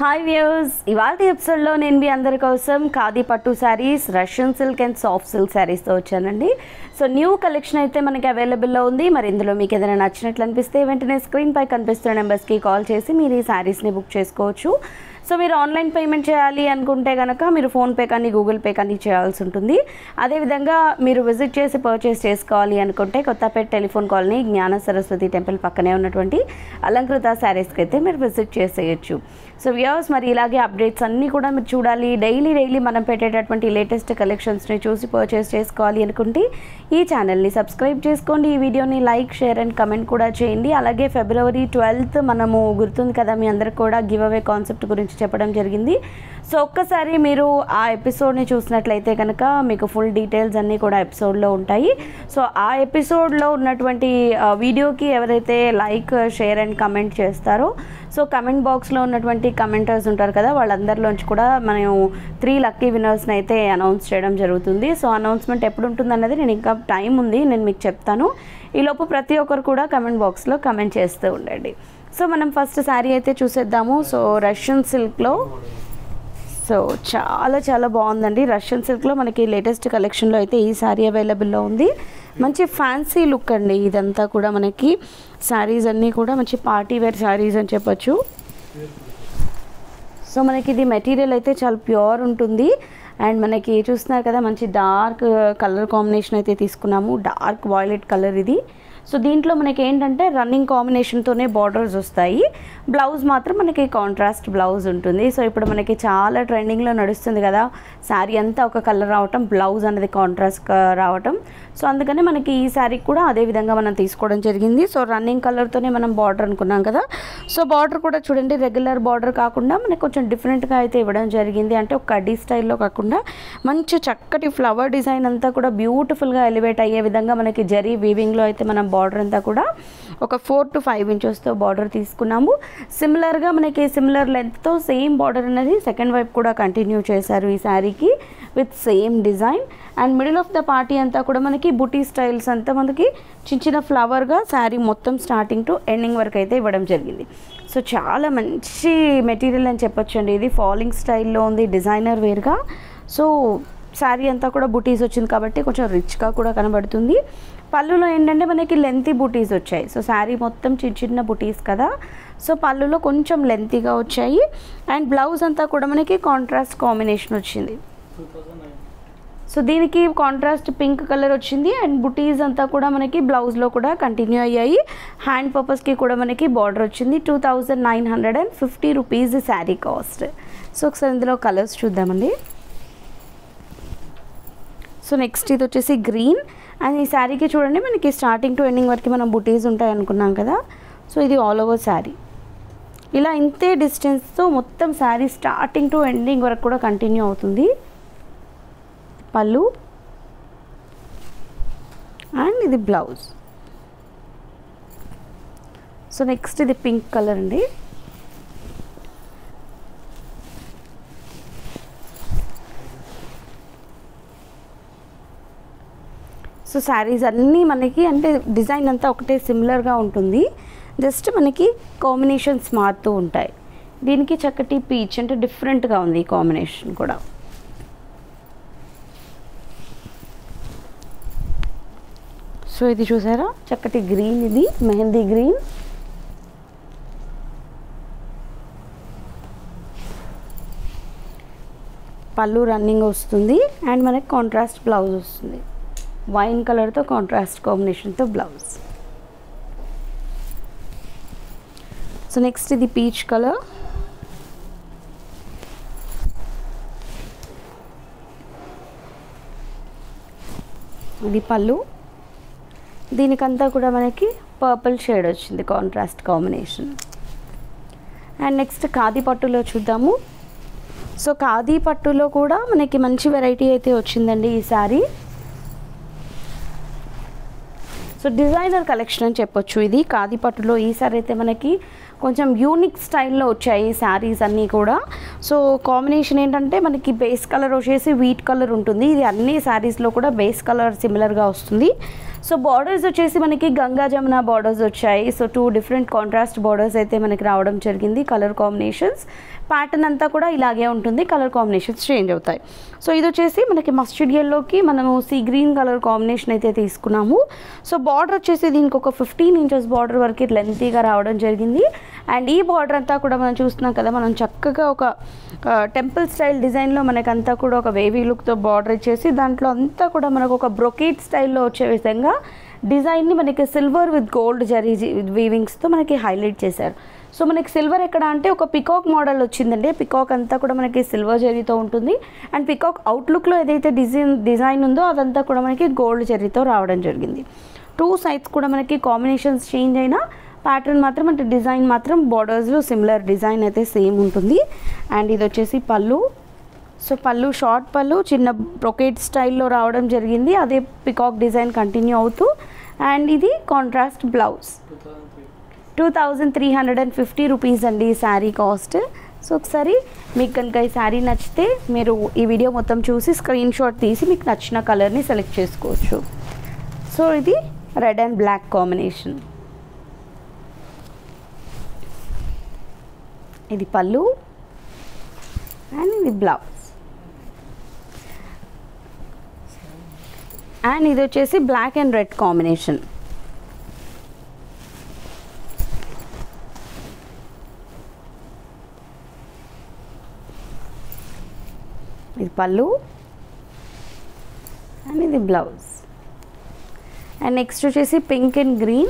hi views ఇవాళ ఎపిసోడ్లో నేను మీ అందరి కోసం ఖాదీ పట్టు saris Russian silk and soft silk శారీస్తో వచ్చానండి సో న్యూ కలెక్షన్ అయితే మనకి అవైలబుల్లో ఉంది మరి ఇందులో మీకు ఏదైనా నచ్చినట్లు అనిపిస్తే వెంటనే స్క్రీన్ పై కనిపిస్తున్న నెంబర్స్కి కాల్ చేసి మీరు ఈ శారీస్ని బుక్ చేసుకోవచ్చు సో మీరు ఆన్లైన్ పేమెంట్ చేయాలి అనుకుంటే కనుక మీరు ఫోన్పే కానీ గూగుల్ పే కానీ చేయాల్సి ఉంటుంది అదేవిధంగా మీరు విజిట్ చేసి పర్చేస్ చేసుకోవాలి అనుకుంటే కొత్తపేట టెలిఫోన్ కాలనీ జ్ఞాన సరస్వతి టెంపుల్ పక్కనే ఉన్నటువంటి అలంకృత శారీస్కి అయితే మీరు విజిట్ చేసేయచ్చు సో వ్యూవర్స్ మరి ఇలాగే అప్డేట్స్ అన్నీ కూడా మీరు చూడాలి డైలీ డైలీ మనం పెట్టేటటువంటి లేటెస్ట్ కలెక్షన్స్ని చూసి పర్చేస్ చేసుకోవాలి అనుకుంటే ఈ ఛానల్ని సబ్స్క్రైబ్ చేసుకోండి ఈ వీడియోని లైక్ షేర్ అండ్ కమెంట్ కూడా చేయండి అలాగే ఫిబ్రవరి ట్వెల్త్ మనము గుర్తుంది కదా మీ అందరికి కూడా గివ్ అవే కాన్సెప్ట్ గురించి చెప్పడం జరిగింది సో ఒక్కసారి మీరు ఆ ఎపిసోడ్ని చూసినట్లయితే కనుక మీకు ఫుల్ డీటెయిల్స్ అన్నీ కూడా ఎపిసోడ్లో ఉంటాయి సో ఆ ఎపిసోడ్లో ఉన్నటువంటి ఆ, వీడియోకి ఎవరైతే లైక్ షేర్ అండ్ కమెంట్ చేస్తారో సో కమెంట్ బాక్స్లో ఉన్నటువంటి కమెంటర్స్ ఉంటారు కదా వాళ్ళందరిలోంచి కూడా మనం త్రీ లక్కీ విన్నర్స్ని అయితే అనౌన్స్ చేయడం జరుగుతుంది సో అనౌన్స్మెంట్ ఎప్పుడు ఉంటుంది అన్నది నేను ఇంకా టైం ఉంది నేను మీకు చెప్తాను ఈలోపు ప్రతి ఒక్కరు కూడా కమెంట్ బాక్స్లో కమెంట్ చేస్తూ ఉండండి సో మనం ఫస్ట్ శారీ అయితే చూసేద్దాము సో రష్యన్ సిల్క్లో సో చాలా చాలా బాగుందండి రష్యన్ సిల్క్లో మనకి లేటెస్ట్ కలెక్షన్లో అయితే ఈ శారీ అవైలబుల్లో ఉంది మంచి ఫ్యాన్సీ లుక్ అండి ఇదంతా కూడా మనకి శారీస్ అన్నీ కూడా మంచి పార్టీ వేర్ శారీస్ అని చెప్పొచ్చు సో మనకి ఇది మెటీరియల్ అయితే చాలా ప్యూర్ ఉంటుంది అండ్ మనకి చూస్తున్నారు కదా మంచి డార్క్ కలర్ కాంబినేషన్ అయితే తీసుకున్నాము డార్క్ వాయిలెట్ కలర్ ఇది సో దీంట్లో మనకి ఏంటంటే రన్నింగ్ కాంబినేషన్తోనే బార్డర్స్ వస్తాయి బ్లౌజ్ మాత్రం మనకి కాంట్రాస్ట్ బ్లౌజ్ ఉంటుంది సో ఇప్పుడు మనకి చాలా ట్రెండింగ్లో నడుస్తుంది కదా శారీ అంతా ఒక కలర్ రావటం బ్లౌజ్ అనేది కాంట్రాస్ట్ రావటం సో అందుకని మనకి ఈ శారీకి కూడా అదే విధంగా మనం తీసుకోవడం జరిగింది సో రన్నింగ్ కలర్తోనే మనం బార్డర్ అనుకున్నాం కదా సో బార్డర్ కూడా చూడండి రెగ్యులర్ బార్డర్ కాకుండా మనకి కొంచెం డిఫరెంట్గా అయితే ఇవ్వడం జరిగింది అంటే ఒక కడ్డీ స్టైల్లో కాకుండా మంచి చక్కటి ఫ్లవర్ డిజైన్ అంతా కూడా బ్యూటిఫుల్గా ఎలివేట్ అయ్యే విధంగా మనకి జరీ వీవింగ్లో అయితే మనం బార్డర్ అంతా కూడా ఒక ఫోర్ టు ఫైవ్ ఇంచెస్తో బార్డర్ తీసుకున్నాము సిమిలర్గా మనకి సిమిలర్ లెంత్తో సేమ్ బార్డర్ అనేది సెకండ్ వైపు కూడా కంటిన్యూ చేశారు ఈ శారీకి with same design and middle of the party అంతా కూడా మనకి బుటీ స్టైల్స్ అంతా మనకి చిన్న చిన్న ఫ్లవర్గా శారీ మొత్తం స్టార్టింగ్ టు ఎండింగ్ వరకు అయితే ఇవ్వడం జరిగింది సో చాలా మంచి మెటీరియల్ అని చెప్పొచ్చు అండి ఇది ఫాలింగ్ స్టైల్లో ఉంది డిజైనర్ వేర్గా సో శారీ అంతా కూడా బుటీస్ వచ్చింది కాబట్టి కొంచెం రిచ్గా కూడా కనబడుతుంది పళ్ళులో ఏంటంటే మనకి లెంతీ బుటీస్ వచ్చాయి సో శారీ మొత్తం చిన్న చిన్న బుటీస్ కదా సో పళ్ళులో కొంచెం లెంతీగా వచ్చాయి అండ్ బ్లౌజ్ అంతా కూడా మనకి కాంట్రాస్ట్ కాంబినేషన్ వచ్చింది సో దీనికి కాంట్రాస్ట్ పింక్ కలర్ వచ్చింది అండ్ బుటీస్ అంతా కూడా మనకి బ్లౌజ్లో కూడా కంటిన్యూ అయ్యాయి హ్యాండ్ పర్పస్కి కూడా మనకి బార్డర్ వచ్చింది two thousand nine hundred and fifty rupees sari cost so ఒకసారి ఇందులో కలర్స్ చూద్దామండి సో నెక్స్ట్ ఇది వచ్చేసి గ్రీన్ అండ్ ఈ శారీకి చూడండి మనకి స్టార్టింగ్ టు ఎండింగ్ వరకు మనం బుటీస్ ఉంటాయి అనుకున్నాం కదా సో ఇది ఆల్ ఓవర్ శారీ ఇలా ఇంతే డిస్టెన్స్తో మొత్తం శారీ స్టార్టింగ్ టు ఎండింగ్ వరకు కూడా కంటిన్యూ అవుతుంది పళ్ళు అండ్ ఇది బ్లౌజ్ సో నెక్స్ట్ ఇది పింక్ కలర్ అండి సో శారీస్ అన్నీ మనకి అంటే డిజైన్ అంతా ఒకటే సిమిలర్గా ఉంటుంది జస్ట్ మనకి కాంబినేషన్స్ మారుతూ ఉంటాయి దీనికి చక్కటి పీచ్ అంటే డిఫరెంట్గా ఉంది ఈ కాంబినేషన్ కూడా సో ఇది చూసారా చక్కటి గ్రీన్ ఇది మెహందీ గ్రీన్ పళ్ళు రన్నింగ్ వస్తుంది అండ్ మనకి కాంట్రాస్ట్ బ్లౌజ్ వస్తుంది వైన్ కలర్తో కాంట్రాస్ట్ కాంబినేషన్తో బ్లౌజ్ సో నెక్స్ట్ ఇది పీచ్ కలర్ ఇది పళ్ళు దీనికంతా కూడా మనకి పర్పుల్ షేడ్ వచ్చింది contrast combination and next khadi పట్టులో చూద్దాము సో ఖాదీ పట్టులో కూడా మనకి మంచి వెరైటీ అయితే వచ్చిందండి ఈ సారీ సో డిజైనర్ కలెక్షన్ అని చెప్పొచ్చు ఇది ఖాదీ పట్టులో ఈ సారీ అయితే మనకి కొంచెం యూనిక్ స్టైల్లో వచ్చాయి శారీస్ అన్నీ కూడా సో కాంబినేషన్ ఏంటంటే మనకి బేస్ కలర్ వచ్చేసి వీట్ కలర్ ఉంటుంది ఇది అన్ని శారీస్లో కూడా బేస్ కలర్ సిమిలర్గా వస్తుంది సో బార్డర్స్ వచ్చేసి మనకి గంగా జమున బార్డర్స్ వచ్చాయి so two different contrast borders అయితే మనకి రావడం జరిగింది కలర్ కాంబినేషన్స్ ప్యాటర్న్ అంతా కూడా ఇలాగే ఉంటుంది కలర్ కాంబినేషన్స్ చేంజ్ అవుతాయి సో ఇది వచ్చేసి మనకి మస్టర్డ్ ఎల్లోకి మనము సీ గ్రీన్ కలర్ కాంబినేషన్ అయితే తీసుకున్నాము సో బార్డర్ వచ్చేసి దీనికి ఒక ఫిఫ్టీన్ ఇంచెస్ బార్డర్ వరకు లెంతీగా రావడం జరిగింది అండ్ ఈ బార్డర్ అంతా కూడా మనం చూస్తున్నాం కదా మనం చక్కగా ఒక టెంపుల్ స్టైల్ డిజైన్లో మనకంతా కూడా ఒక వేవీ లుక్తో బార్డర్ ఇచ్చేసి దాంట్లో అంతా కూడా మనకు ఒక బ్రొకేట్ స్టైల్లో వచ్చే విధంగా డిజైన్ని మనకి సిల్వర్ విత్ గోల్డ్ జరీ వీవింగ్స్తో మనకి హైలైట్ చేశారు సో మనకి సిల్వర్ ఎక్కడ అంటే ఒక పికాక్ మోడల్ వచ్చిందండి పికాక్ అంతా కూడా మనకి సిల్వర్ జరీతో ఉంటుంది అండ్ పికాక్ అవుట్లుక్లో ఏదైతే డిజైన్ డిజైన్ ఉందో అదంతా కూడా మనకి గోల్డ్ జరీతో రావడం జరిగింది టూ సైడ్స్ కూడా మనకి కాంబినేషన్స్ చేంజ్ అయినా ప్యాటర్న్ మాత్రం అంటే డిజైన్ మాత్రం బార్డర్స్లో సిమిలర్ డిజైన్ అయితే సేమ్ ఉంటుంది అండ్ ఇది వచ్చేసి పళ్ళు సో పళ్ళు షార్ట్ పళ్ళు చిన్న బ్రొకేట్ స్టైల్లో రావడం జరిగింది అదే పికాక్ డిజైన్ కంటిన్యూ అవుతూ అండ్ ఇది contrast blouse two thousand three hundred and fifty rupees అండి ఈ శారీ కాస్ట్ సో ఒకసారి మీకు కనుక ఈ శారీ నచ్చితే మీరు ఈ వీడియో మొత్తం చూసి స్క్రీన్ షాట్ తీసి మీకు నచ్చిన కలర్ని సెలెక్ట్ చేసుకోవచ్చు సో ఇది రెడ్ అండ్ బ్లాక్ కాంబినేషన్ ఇది పళ్ళు అండ్ ఇది బ్లౌజ్ అండ్ ఇది వచ్చేసి బ్లాక్ అండ్ రెడ్ కాంబినేషన్ ఇది పళ్ళు అండ్ ఇది బ్లౌజ్ అండ్ నెక్స్ట్ వచ్చేసి పింక్ అండ్ గ్రీన్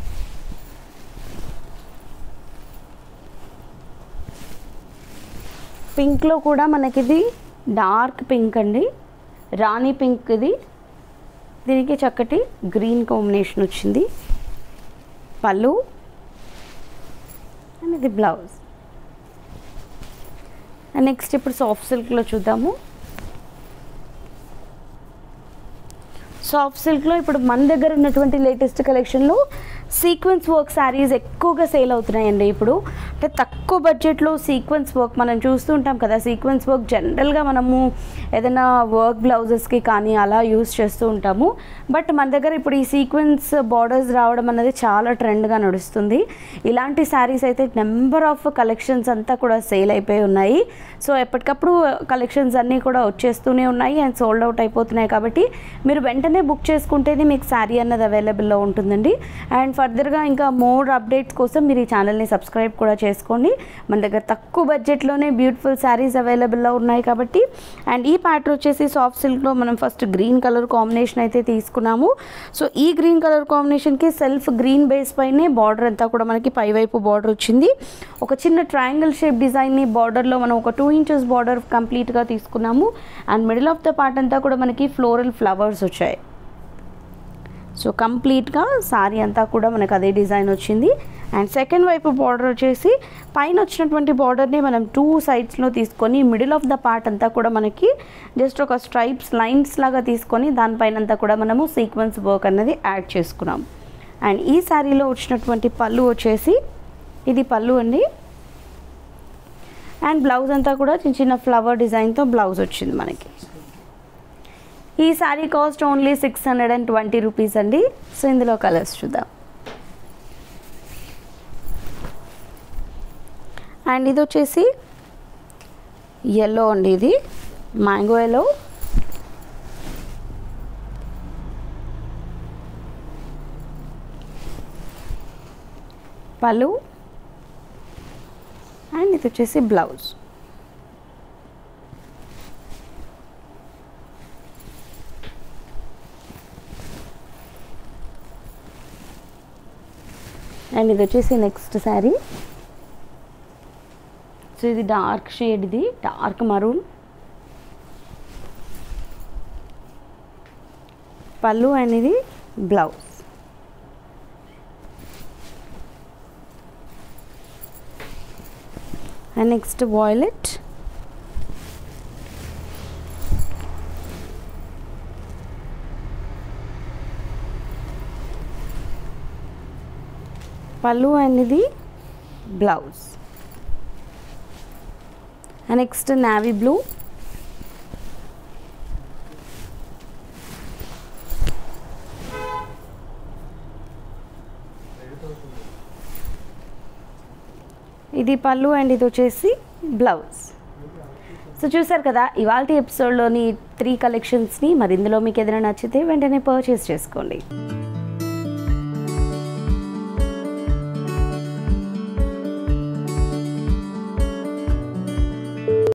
పింక్లో కూడా మనకి ఇది డార్క్ పింక్ అండి రాణి పింక్ ఇది దీనికి చక్కటి గ్రీన్ కాంబినేషన్ వచ్చింది పళ్ళు అండ్ ఇది బ్లౌజ్ అండ్ నెక్స్ట్ ఇప్పుడు సాఫ్ట్ సిల్క్లో చూద్దాము సాఫ్ట్ సిల్క్లో ఇప్పుడు మన దగ్గర ఉన్నటువంటి లేటెస్ట్ కలెక్షన్లో సీక్వెన్స్ వర్క్ శారీస్ ఎక్కువగా సేల్ అవుతున్నాయండి ఇప్పుడు అంటే తక్కువ బడ్జెట్లో సీక్వెన్స్ వర్క్ మనం చూస్తూ ఉంటాం కదా సీక్వెన్స్ వర్క్ జనరల్గా మనము ఏదైనా వర్క్ బ్లౌజెస్కి కానీ అలా యూస్ చేస్తూ ఉంటాము బట్ మన దగ్గర ఇప్పుడు ఈ సీక్వెన్స్ బార్డర్స్ రావడం అనేది చాలా ట్రెండ్గా నడుస్తుంది ఇలాంటి శారీస్ అయితే నెంబర్ ఆఫ్ కలెక్షన్స్ అంతా కూడా సేల్ అయిపోయి ఉన్నాయి సో ఎప్పటికప్పుడు కలెక్షన్స్ అన్నీ కూడా వచ్చేస్తూనే ఉన్నాయి అండ్ సోల్డ్ అవుట్ అయిపోతున్నాయి కాబట్టి మీరు వెంటనే బుక్ చేసుకుంటేనే మీకు శారీ అన్నది అవైలబుల్లో ఉంటుందండి అండ్ ఫర్దర్గా ఇంకా మోర్ అప్డేట్స్ కోసం మీరు ఈ ఛానల్ని సబ్స్క్రైబ్ కూడా చేసుకోండి మన దగ్గర తక్కువ బడ్జెట్లోనే బ్యూటిఫుల్ శారీస్ అవైలబుల్లో ఉన్నాయి కాబట్టి అండ్ ఈ ప్యాటర్న్ వచ్చేసి సాఫ్ట్ సిల్క్లో మనం ఫస్ట్ గ్రీన్ కలర్ కాంబినేషన్ అయితే తీసుకున్నాము సో ఈ గ్రీన్ కలర్ కాంబినేషన్కి సెల్ఫ్ గ్రీన్ బేస్ పైనే బార్డర్ అంతా కూడా మనకి పైవైపు బార్డర్ వచ్చింది ఒక చిన్న ట్రయాంగిల్ షేప్ డిజైన్ని బార్డర్లో మనం ఒక టూ ఇంచెస్ బార్డర్ కంప్లీట్గా తీసుకున్నాము and middle of the part అంతా కూడా మనకి ఫ్లోరల్ ఫ్లవర్స్ వచ్చాయి సో కంప్లీట్గా సారీ అంతా కూడా మనకు అదే డిజైన్ వచ్చింది అండ్ సెకండ్ వైపు బార్డర్ వచ్చేసి పైన వచ్చినటువంటి బార్డర్ని మనం టూ సైడ్స్లో తీసుకొని మిడిల్ ఆఫ్ ద పార్ట్ అంతా కూడా మనకి జస్ట్ ఒక స్ట్రైప్స్ లైన్స్ లాగా తీసుకొని దానిపైన అంతా కూడా మనము సీక్వెన్స్ వర్క్ అన్నది యాడ్ చేసుకున్నాం అండ్ ఈ శారీలో వచ్చినటువంటి పళ్ళు వచ్చేసి ఇది పళ్ళు అండి అండ్ బ్లౌజ్ అంతా కూడా చిన్న చిన్న ఫ్లవర్ డిజైన్తో బ్లౌజ్ వచ్చింది మనకి ఈ sari cost only six hundred and twenty rupees అండి సో ఇందులో కలర్స్ చూద్దాం అండ్ ఇది వచ్చేసి ఎల్లో అండి ఇది మ్యాంగో ఎల్లో పళ్ళు అండ్ ఇది వచ్చేసి బ్లౌజ్ అండ్ ఇది వచ్చేసి నెక్స్ట్ శారీ సో ఇది డార్క్ షేడ్ ఇది డార్క్ మరూన్ పళ్ళు అండ్ ఇది బ్లౌజ్ అండ్ నెక్స్ట్ వాయిలెట్ పళ్ళు అండ్ ఇది blouse and next navy blue ఇది పళ్ళు అండ్ ఇది వచ్చేసి బ్లౌజ్ సో చూసారు కదా ఇవాళ ఎపిసోడ్లోని త్రీ కలెక్షన్స్ని మరి ఇందులో మీకు ఏదైనా నచ్చితే వెంటనే పర్చేస్ చేసుకోండి